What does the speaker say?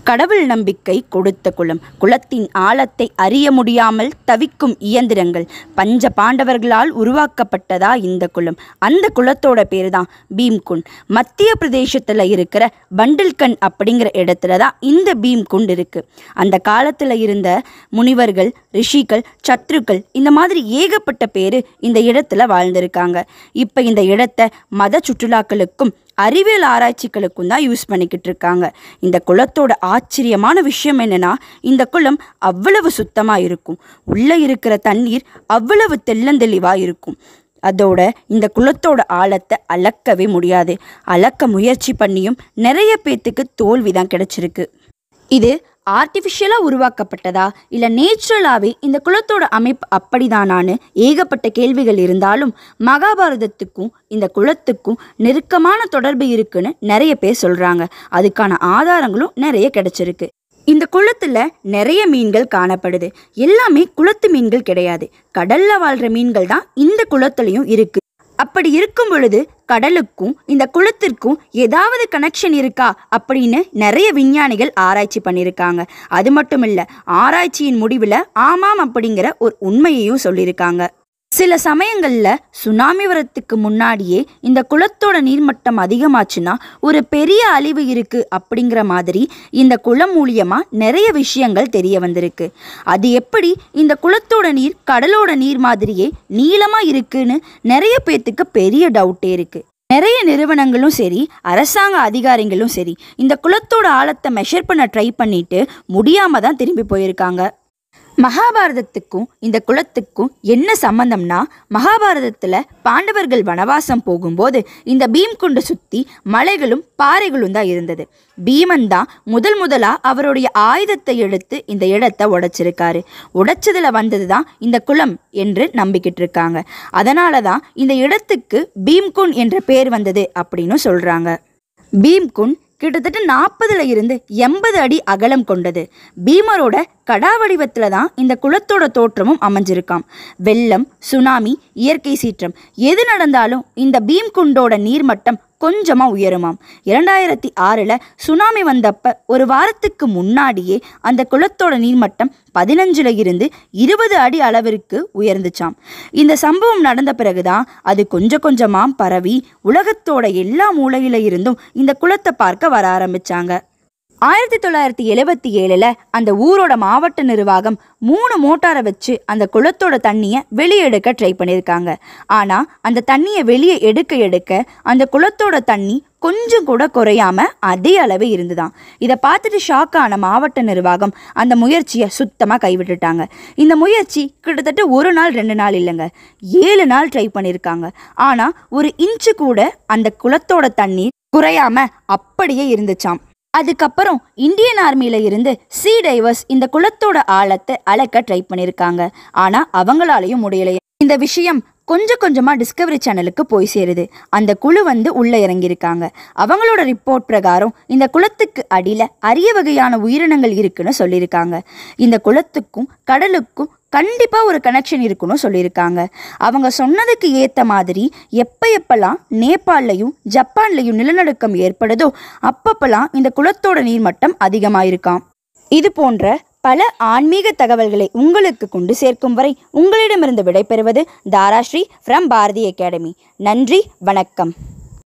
கடவுள் நம்பிக்கை கொடுத்த குலம் குலத்தின் ஆழத்தை அறிய முடியாமல் தவிக்கும் இயந்திரங்கள் பஞ்ச பாண்டவர்களால் உருவாக்கப்பட்டதா இந்த குலம் அந்த குலத்தோட பேர் தான் பீம்குண்ட் மத்திய பிரதேசத்தில் இருக்கிற பண்டில்கண்ட் அப்படிங்கிற இடத்துல தான் இந்த பீம்குண்ட் இருக்குது அந்த காலத்தில் இருந்த முனிவர்கள் ரிஷிகள் சத்ருக்கள் இந்த மாதிரி ஏகப்பட்ட பேர் இந்த இடத்துல வாழ்ந்திருக்காங்க இப்போ இந்த இடத்த மத சுற்றுலாக்களுக்கும் அறிவியல் ஆராய்ச்சிகளுக்கும் தான் யூஸ் பண்ணிக்கிட்டு இருக்காங்க இந்த குளத்தோட ஆச்சரியமான விஷயம் என்னன்னா இந்த குளம் அவ்வளவு சுத்தமாக இருக்கும் உள்ளே இருக்கிற தண்ணீர் அவ்வளவு தெள்ளந்தெளிவாக இருக்கும் அதோட இந்த குளத்தோட ஆழத்தை அளக்கவே முடியாது அளக்க முயற்சி பண்ணியும் நிறைய பேத்துக்கு தோல்வி தான் கிடைச்சிருக்கு இது ஆர்டிஃபிஷியலாக உருவாக்கப்பட்டதா இல்லை நேச்சுரலாகவே இந்த குலத்தோட அமைப்பு அப்படிதானான்னு ஏகப்பட்ட கேள்விகள் இருந்தாலும் மகாபாரதத்துக்கும் இந்த குலத்துக்கும் நெருக்கமான தொடர்பு இருக்குன்னு நிறைய பேர் சொல்கிறாங்க அதுக்கான ஆதாரங்களும் நிறைய கிடைச்சிருக்கு இந்த குளத்துல நிறைய மீன்கள் காணப்படுது எல்லாமே குளத்து மீன்கள் கிடையாது கடல்ல வாழ்ற மீன்கள் தான் இந்த குளத்துலயும் இருக்கு அப்படி இருக்கும் பொழுது கடலுக்கும் இந்த குளத்திற்கும் ஏதாவது கனெக்ஷன் இருக்கா அப்படின்னு நிறைய விஞ்ஞானிகள் ஆராய்ச்சி பண்ணியிருக்காங்க அது மட்டும் இல்லை ஆராய்ச்சியின் முடிவில் ஆமாம் அப்படிங்கிற ஒரு உண்மையையும் சொல்லியிருக்காங்க சில சமயங்களில் சுனாமி வரத்துக்கு முன்னாடியே இந்த குளத்தோட நீர்மட்டம் அதிகமாச்சுன்னா ஒரு பெரிய அழிவு இருக்கு அப்படிங்கிற மாதிரி இந்த குளம் மூலியமாக நிறைய விஷயங்கள் தெரிய வந்திருக்கு அது எப்படி இந்த குளத்தோட நீர் கடலோட நீர் மாதிரியே நீளமாக இருக்குன்னு நிறைய பேத்துக்கு பெரிய டவுட்டே இருக்கு நிறைய நிறுவனங்களும் சரி அரசாங்க அதிகாரிகளும் சரி இந்த குளத்தோட ஆழத்தை மெஷர் பண்ண ட்ரை பண்ணிட்டு முடியாம தான் திரும்பி போயிருக்காங்க மகாபாரதத்துக்கும் இந்த குலத்துக்கும் என்ன சம்பந்தம்னா மகாபாரதத்தில் பாண்டவர்கள் வனவாசம் போகும்போது இந்த பீம்குண்டை சுற்றி மலைகளும் பாறைகளும் தான் இருந்தது பீமன் தான் முதல் முதலாக அவருடைய ஆயுதத்தை எடுத்து இந்த இடத்தை உடைச்சிருக்காரு உடைச்சதில் வந்தது தான் இந்த குளம் என்று நம்பிக்கிட்டு இருக்காங்க அதனால தான் இந்த இடத்துக்கு பீம்குண்ட் என்ற பேர் வந்தது அப்படின்னு சொல்கிறாங்க பீம்குண்ட் கிட்டத்தட்ட நாற்பதுல இருந்து எண்பது அடி அகலம் கொண்டது பீமரோட கடா வடிவத்தில் தான் இந்த குளத்தோட தோற்றமும் அமைஞ்சிருக்காம் வெள்ளம் சுனாமி இயற்கை சீற்றம் எது நடந்தாலும் இந்த பீம்குண்டோட நீர்மட்டம் கொஞ்சமாக உயருமாம் இரண்டாயிரத்தி ஆறில் சுனாமி வந்தப்ப ஒரு வாரத்துக்கு முன்னாடியே அந்த குளத்தோட நீர்மட்டம் பதினஞ்சுல இருந்து இருபது அடி அளவிற்கு உயர்ந்துச்சாம் இந்த சம்பவம் நடந்த பிறகுதான் அது கொஞ்சம் கொஞ்சமாக பரவி உலகத்தோட எல்லா மூலையில இருந்தும் இந்த குளத்தை பார்க்க வர ஆரம்பிச்சாங்க ஆயிரத்தி தொள்ளாயிரத்தி எழுபத்தி ஏழில் அந்த ஊரோட மாவட்ட நிர்வாகம் மூணு மோட்டாரை வச்சு அந்த குளத்தோட தண்ணியை வெளியே எடுக்க ட்ரை பண்ணியிருக்காங்க ஆனால் அந்த தண்ணியை வெளியே எடுக்க எடுக்க அந்த குளத்தோட தண்ணி கொஞ்சம் கூட குறையாம அதே அளவு இருந்துதான் இதை பார்த்துட்டு ஷாக் ஆன மாவட்ட நிர்வாகம் அந்த முயற்சியை சுத்தமாக கைவிட்டுட்டாங்க இந்த முயற்சி கிட்டத்தட்ட ஒரு நாள் ரெண்டு நாள் இல்லைங்க ஏழு நாள் ட்ரை பண்ணியிருக்காங்க ஆனால் ஒரு இன்ச்சு கூட அந்த குளத்தோட தண்ணீர் குறையாம அப்படியே இருந்துச்சாம் அதுக்கப்புறம் இந்தியன் ஆர்மியில இருந்து சீ டைவர்ஸ் இந்த குளத்தோட ஆழத்தை அளக்க ட்ரை பண்ணியிருக்காங்க ஆனா அவங்களாலையும் முடியலையே இந்த விஷயம் கொஞ்சம் கொஞ்சமாக டிஸ்கவரி சேனலுக்கு போய் சேருது அந்த குழு வந்து உள்ளே இறங்கியிருக்காங்க அவங்களோட ரிப்போர்ட் பிரகாரம் இந்த குளத்துக்கு அடியில் அரிய வகையான உயிரினங்கள் இருக்குன்னு சொல்லியிருக்காங்க இந்த குளத்துக்கும் கடலுக்கும் கண்டிப்பாக ஒரு கனெக்ஷன் இருக்குன்னு சொல்லியிருக்காங்க அவங்க சொன்னதுக்கு ஏற்ற மாதிரி எப்போ எப்பெல்லாம் நேபாள்லையும் ஜப்பான்லையும் நிலநடுக்கம் ஏற்படுதோ அப்பப்பெல்லாம் இந்த குளத்தோட நீர்மட்டம் அதிகமாயிருக்காம் இது போன்ற பல ஆன்மீக தகவல்களை உங்களுக்கு கொண்டு சேர்க்கும் வரை உங்களிடமிருந்து விடைபெறுவது தாராஸ்ரீ ஃப்ரம் பாரதி அகாடமி நன்றி வணக்கம்